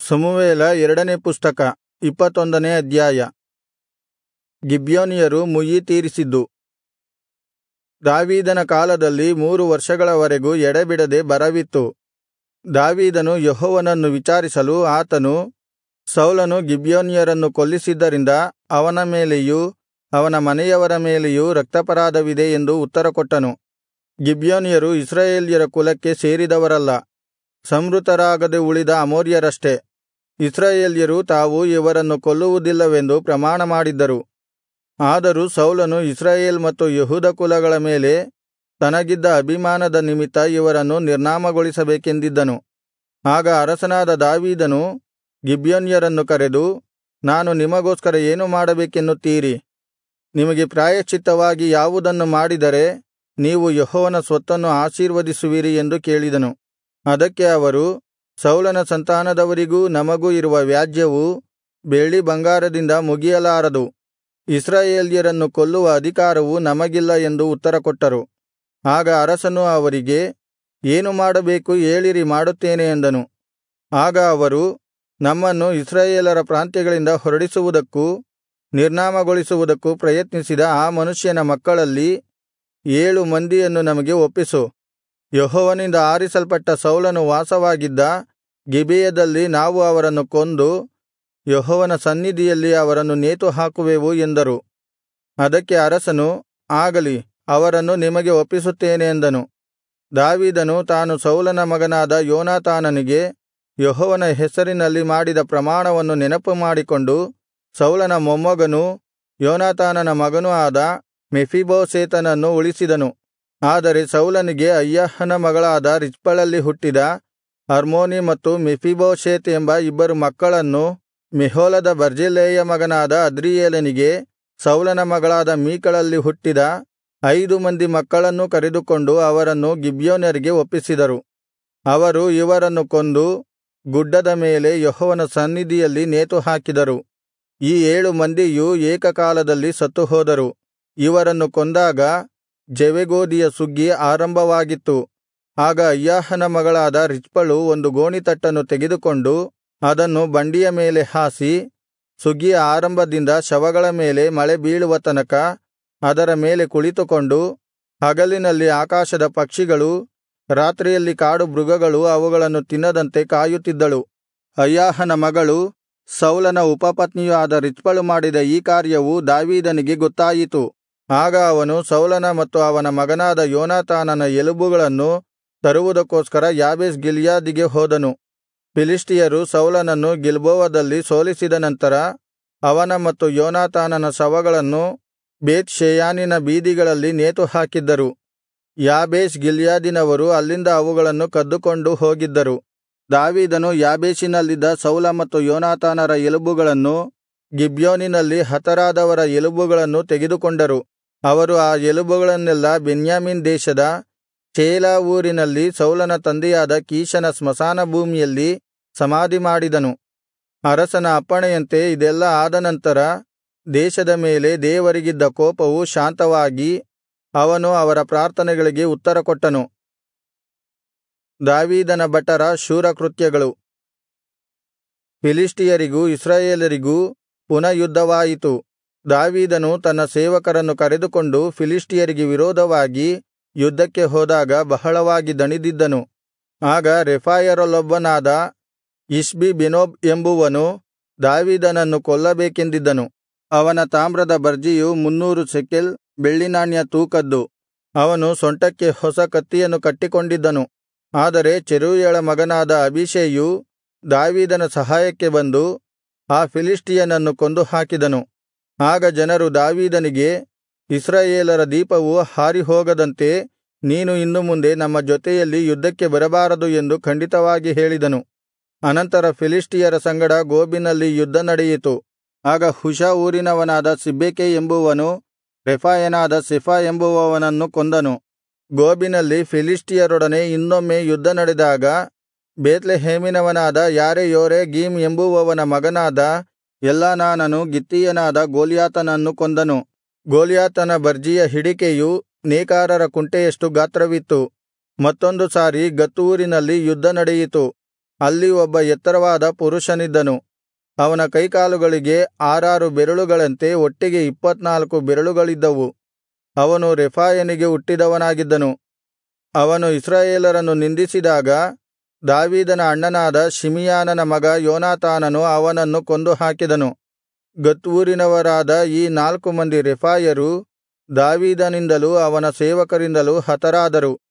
ಸಮುವೇಲ ಎರಡನೇ ಪುಸ್ತಕ ಇಪ್ಪತ್ತೊಂದನೇ ಅಧ್ಯಾಯ ಗಿಬ್ಯೋನ್ಯರು ಮುಯ್ಯಿ ತೀರಿಸಿದ್ದು ದಾವೀದನ ಕಾಲದಲ್ಲಿ ಮೂರು ವರ್ಷಗಳವರೆಗೂ ಎಡೆಬಿಡದೆ ಬರವಿತ್ತು ದಾವೀದನು ಯೆಹೋವನನ್ನು ವಿಚಾರಿಸಲು ಆತನು ಸೌಲನು ಗಿಬ್ಯೋನ್ಯರನ್ನು ಕೊಲ್ಲಿಸಿದ್ದರಿಂದ ಅವನ ಮೇಲೆಯೂ ಅವನ ಮನೆಯವರ ಮೇಲೆಯೂ ರಕ್ತಾಪರಾಧವಿದೆ ಎಂದು ಉತ್ತರಕೊಟ್ಟನು ಗಿಬ್ಯೋನ್ಯರು ಇಸ್ರಾಯೇಲ್ಯರ ಕುಲಕ್ಕೆ ಸೇರಿದವರಲ್ಲ ಸಂಹೃತರಾಗದೆ ಉಳಿದ ಅಮೋರಿಯರಷ್ಟೆ ಇಸ್ರಾಯೇಲ್ಯರು ತಾವು ಇವರನ್ನು ಕೊಲ್ಲುವುದಿಲ್ಲವೆಂದು ಪ್ರಮಾಣಮಾಡಿದ್ದರು ಆದರೂ ಸೌಲನು ಇಸ್ರಾಯೇಲ್ ಮತ್ತು ಯೆಹೂದ ಕುಲಗಳ ಮೇಲೆ ತನಗಿದ್ದ ಅಭಿಮಾನದ ನಿಮಿತ್ತ ಇವರನ್ನು ನಿರ್ನಾಮಗೊಳಿಸಬೇಕೆಂದಿದ್ದನು ಆಗ ಅರಸನಾದ ದಾವೀದನು ಗಿಬ್ಯೋನ್ಯರನ್ನು ಕರೆದು ನಾನು ನಿಮಗೋಸ್ಕರ ಏನು ಮಾಡಬೇಕೆನ್ನುತ್ತೀರಿ ನಿಮಗೆ ಪ್ರಾಯಶ್ಚಿತ್ತವಾಗಿ ಯಾವುದನ್ನು ಮಾಡಿದರೆ ನೀವು ಯೆಹೋವನ ಸ್ವತ್ತನ್ನು ಆಶೀರ್ವದಿಸುವಿರಿ ಎಂದು ಕೇಳಿದನು ಅದಕ್ಕೆ ಅವರು ಸೌಲನ ಸಂತಾನದವರಿಗೂ ನಮಗೂ ಇರುವ ವ್ಯಾಜ್ಯವು ಬೆಳ್ಳಿ ಬಂಗಾರದಿಂದ ಮುಗಿಯಲಾರದು ಇಸ್ರಾಯೇಲ್ಯರನ್ನು ಕೊಲ್ಲುವ ಅಧಿಕಾರವು ನಮಗಿಲ್ಲ ಎಂದು ಉತ್ತರಕೊಟ್ಟರು ಆಗ ಅರಸನು ಅವರಿಗೆ ಏನು ಮಾಡಬೇಕು ಹೇಳಿರಿ ಮಾಡುತ್ತೇನೆ ಅಂದನು ಆಗ ಅವರು ನಮ್ಮನ್ನು ಇಸ್ರಾಯೇಲರ ಪ್ರಾಂತ್ಯಗಳಿಂದ ಹೊರಡಿಸುವುದಕ್ಕೂ ನಿರ್ನಾಮಗೊಳಿಸುವುದಕ್ಕೂ ಪ್ರಯತ್ನಿಸಿದ ಆ ಮನುಷ್ಯನ ಮಕ್ಕಳಲ್ಲಿ ಏಳು ಮಂದಿಯನ್ನು ನಮಗೆ ಒಪ್ಪಿಸು ಯೆಹೋವನಿಂದ ಆರಿಸಲ್ಪಟ್ಟ ಸೌಲನು ವಾಸವಾಗಿದ್ದ ಗಿಬೆಯದಲ್ಲಿ ನಾವು ಅವರನ್ನು ಕೊಂದು ಯೆಹೋವನ ಸನ್ನಿಧಿಯಲ್ಲಿ ಅವರನ್ನು ನೇತುಹಾಕುವೆವು ಎಂದರು ಅದಕ್ಕೆ ಅರಸನು ಆಗಲಿ ಅವರನ್ನು ನಿಮಗೆ ಒಪ್ಪಿಸುತ್ತೇನೆ ಎಂದನು ದಾವೀದನು ತಾನು ಸೌಲನ ಮಗನಾದ ಯೋನಾತಾನನಿಗೆ ಯೆಹೋವನ ಹೆಸರಿನಲ್ಲಿ ಮಾಡಿದ ಪ್ರಮಾಣವನ್ನು ನೆನಪುಮಾಡಿಕೊಂಡು ಸೌಲನ ಮೊಮ್ಮಗನೂ ಯೋನಾತಾನನ ಮಗನೂ ಆದ ಮೆಫೀಬೋಶೆತನನ್ನು ಉಳಿಸಿದನು ಆದರೆ ಸೌಲನಿಗೆ ಅಯ್ಯಾಹನ ಮಗಳಾದ ರಿಚ್ಪಳಲ್ಲಿ ಹುಟ್ಟಿದ ಅರ್ಮೋನಿ ಮತ್ತು ಮೆಫೀಬೋಶೆತ್ ಎಂಬ ಇಬ್ಬರು ಮಕ್ಕಳನ್ನೂ ಮೆಹೋಲದ ಬರ್ಜಿಲ್ಲೈಯ ಮಗನಾದ ಅದ್ರಿಯೇಲನಿಗೆ ಸೌಲನ ಮಗಳಾದ ಮೀಕಳಲ್ಲಿ ಹುಟ್ಟಿದ ಐದು ಮಂದಿ ಮಕ್ಕಳನ್ನೂ ಕರೆದುಕೊಂಡು ಅವರನ್ನು ಗಿಬ್ಯೋನ್ಯರಿಗೆ ಒಪ್ಪಿಸಿದರು ಅವರು ಇವರನ್ನು ಕೊಂದು ಗುಡ್ಡದ ಮೇಲೆ ಯೆಹೋವನ ಸನ್ನಿಧಿಯಲ್ಲಿ ನೇತುಹಾಕಿದರು ಈ ಏಳು ಮಂದಿಯೂ ಏಕಕಾಲದಲ್ಲಿ ಸತ್ತುಹೋದರು ಇವರನ್ನು ಕೊಂದಾಗ ಜವೆಗೋದಿಯ ಸುಗ್ಗಿ ಆರಂಭವಾಗಿತ್ತು ಆಗ ಅಯ್ಯಾಹನ ಮಗಳಾದ ರಿಚ್ಪಳು ಒಂದು ಗೋಣಿತಟ್ಟನ್ನು ತೆಗೆದುಕೊಂಡು ಅದನ್ನು ಬಂಡಿಯ ಮೇಲೆ ಹಾಸಿ ಸುಗ್ಗಿಯ ಆರಂಭದಿಂದ ಶವಗಳ ಮೇಲೆ ಮಳೆ ಬೀಳುವ ತನಕ ಅದರ ಮೇಲೆ ಕುಳಿತುಕೊಂಡು ಹಗಲಿನಲ್ಲಿ ಆಕಾಶದ ಪಕ್ಷಿಗಳು ರಾತ್ರಿಯಲ್ಲಿ ಕಾಡು ಮೃಗಗಳು ಅವುಗಳನ್ನು ತಿನ್ನದಂತೆ ಕಾಯುತ್ತಿದ್ದಳು ಅಯ್ಯಾಹನ ಮಗಳು ಸೌಲನ ಉಪಪತ್ನಿಯೂ ಆದ ರಿಚ್ಪಳು ಮಾಡಿದ ಈ ಕಾರ್ಯವು ದಾವೀದನಿಗೆ ಗೊತ್ತಾಯಿತು ಆಗ ಅವನು ಸೌಲನ ಮತ್ತು ಅವನ ಮಗನಾದ ಯೋನಾತಾನನ ಎಲುಬುಗಳನ್ನು ತರುವುದಕ್ಕೋಸ್ಕರ ಯಾಬೇಷ್ ಗಿಲ್ಯಾದಿಗೆ ಹೋದನು ಫಿಲಿಷ್ಟಿಯರು ಸೌಲನನ್ನು ಗಿಲ್ಬೋವದಲ್ಲಿ ಸೋಲಿಸಿದ ನಂತರ ಅವನ ಮತ್ತು ಯೋನಾತಾನನ ಶವಗಳನ್ನು ಬೇತ್ ಷೆಯಾನಿನ ಬೀದಿಗಳಲ್ಲಿ ನೇತುಹಾಕಿದ್ದರು ಯಾಬೇಷ್ ಗಿಲ್ಯಾದಿನವರು ಅಲ್ಲಿಂದ ಅವುಗಳನ್ನು ಕದ್ದುಕೊಂಡು ಹೋಗಿದ್ದರು ದಾವೀದನು ಯಾಬೇಷಿನಲ್ಲಿದ್ದ ಸೌಲ ಮತ್ತು ಯೋನಾತಾನರ ಎಲುಬುಗಳನ್ನು ಗಿಬ್ಯೋನಿನಲ್ಲಿ ಹತರಾದವರ ಎಲುಬುಗಳನ್ನು ತೆಗೆದುಕೊಂಡರು ಅವರು ಆ ಎಲುಬುಗಳನ್ನೆಲ್ಲಾ ಬೆನ್ಯಾಮೀನ್ ದೇಶದ ಚೇಲಾ ಊರಿನಲ್ಲಿ ಸೌಲನ ತಂದೆಯಾದ ಕೀಷನ ಸ್ಮಶಾನ ಭೂಮಿಯಲ್ಲಿ ಸಮಾಧಿಮಾಡಿದನು ಅರಸನ ಅಪ್ಪಣೆಯಂತೆ ಇದೆಲ್ಲಾ ಆದ ನಂತರ ದೇಶದ ಮೇಲೆ ದೇವರಿಗಿದ್ದ ಕೋಪವು ಶಾಂತವಾಗಿ ಅವನು ಅವರ ಪ್ರಾರ್ಥನೆಗಳಿಗೆ ಉತ್ತರಕೊಟ್ಟನು ದಾವೀದನ ಭಟರ ಶೂರಕೃತ್ಯಗಳು ಫಿಲಿಷ್ಟಿಯರಿಗೂ ಇಸ್ರಾಯೇಲರಿಗೂ ಪುನಃ ಯುದ್ಧವಾಯಿತು ದಾವೀದನು ತನ್ನ ಸೇವಕರನ್ನು ಕರೆದುಕೊಂಡು ಫಿಲಿಷ್ಟಿಯರಿಗೆ ವಿರೋಧವಾಗಿ ಯುದ್ಧಕ್ಕೆ ಹೋದಾಗ ಬಹಳವಾಗಿ ದಣಿದಿದ್ದನು ಆಗ ರೆಫಾಯರಲ್ಲೊಬ್ಬನಾದ ಇಷ್ಬಿ ಬೆನೋಬ್ ಎಂಬುವನು ದಾವೀದನನ್ನು ಕೊಲ್ಲಬೇಕೆಂದಿದ್ದನು ಅವನ ತಾಮ್ರದ ಬರ್ಜಿಯು ಮುನ್ನೂರು ಶೆಕೆಲ್ ಬೆಳ್ಳಿನಾಣ್ಯ ತೂಕದ್ದು ಅವನು ಸೊಂಟಕ್ಕೆ ಹೊಸ ಕತ್ತಿಯನ್ನು ಕಟ್ಟಿಕೊಂಡಿದ್ದನು ಆದರೆ ಚೆರೂಯಳ ಮಗನಾದ ಅಬೀಷೈಯು ದಾವೀದನ ಸಹಾಯಕ್ಕೆ ಬಂದು ಆ ಫಿಲಿಷ್ಟಿಯನನ್ನು ಕೊಂದು ಹಾಕಿದನು ಆಗ ಜನರು ದಾವೀದನಿಗೆ ಇಸ್ರಾಯೇಲರ ದೀಪವು ಹಾರಿಹೋಗದಂತೆ ನೀನು ಇನ್ನು ಮುಂದೆ ನಮ್ಮ ಜೊತೆಯಲ್ಲಿ ಯುದ್ಧಕ್ಕೆ ಬರಬಾರದು ಎಂದು ಖಂಡಿತವಾಗಿ ಹೇಳಿದನು ಅನಂತರ ಫಿಲಿಷ್ಟಿಯರ ಸಂಗಡ ಗೋಬಿನಲ್ಲಿ ಯುದ್ಧ ನಡೆಯಿತು ಆಗ ಹುಷ ಊರಿನವನಾದ ಸಿಬ್ಬೆಕೈ ಎಂಬುವನು ರೆಫಾಯನಾದ ಸಿಫ ಎಂಬುವವನನ್ನು ಕೊಂದನು ಗೋಬಿನಲ್ಲಿ ಫಿಲಿಷ್ಟಿಯರೊಡನೆ ಇನ್ನೊಮ್ಮೆ ಯುದ್ಧ ನಡೆದಾಗ ಬೇತ್ಲೆಹೇಮಿನವನಾದ ಯಾರೆಯೋರೆಗೀಮ್ ಎಂಬುವವನ ಮಗನಾದ ಎಲ್ಹಾನಾನನು ಗಿತ್ತೀಯನಾದ ಗೊಲ್ಯಾತನನ್ನು ಕೊಂದನು ಗೊಲ್ಯಾತನ ಬರ್ಜಿಯ ಹಿಡಿಕೆಯು ನೇಕಾರರ ಕುಂಟೆಯಷ್ಟು ಗಾತ್ರವಿತ್ತು ಮತ್ತೊಂದು ಸಾರಿ ಗತ್ ಊರಿನಲ್ಲಿ ಯುದ್ಧ ನಡೆಯಿತು ಅಲ್ಲಿ ಒಬ್ಬ ಎತ್ತರವಾದ ಪುರುಷನಿದ್ದನು ಅವನ ಕೈಕಾಲುಗಳಿಗೆ ಆರಾರು ಬೆರಳುಗಳಂತೆ ಒಟ್ಟಿಗೆ ಇಪ್ಪತ್ತನಾಲ್ಕು ಬೆರಳುಗಳಿದ್ದವು ಅವನು ರೆಫಾಯನಿಗೆ ಹುಟ್ಟಿದವನಾಗಿದ್ದನು ಅವನು ಇಸ್ರಾಯೇಲರನ್ನು ನಿಂದಿಸಿದಾಗ ದಾವೀದನ ಅಣ್ಣನಾದ ಶಿಮಿಯಾನನ ಮಗ ಯೋನಾತಾನನು ಅವನನ್ನು ಕೊಂದುಹಾಕಿದನು ಗತ್ ಊರಿನವರಾದ ಈ ನಾಲ್ಕು ಮಂದಿ ರೆಫಾಯರು ದಾವೀದನಿಂದಲೂ ಅವನ ಸೇವಕರಿಂದಲೂ ಹತರಾದರು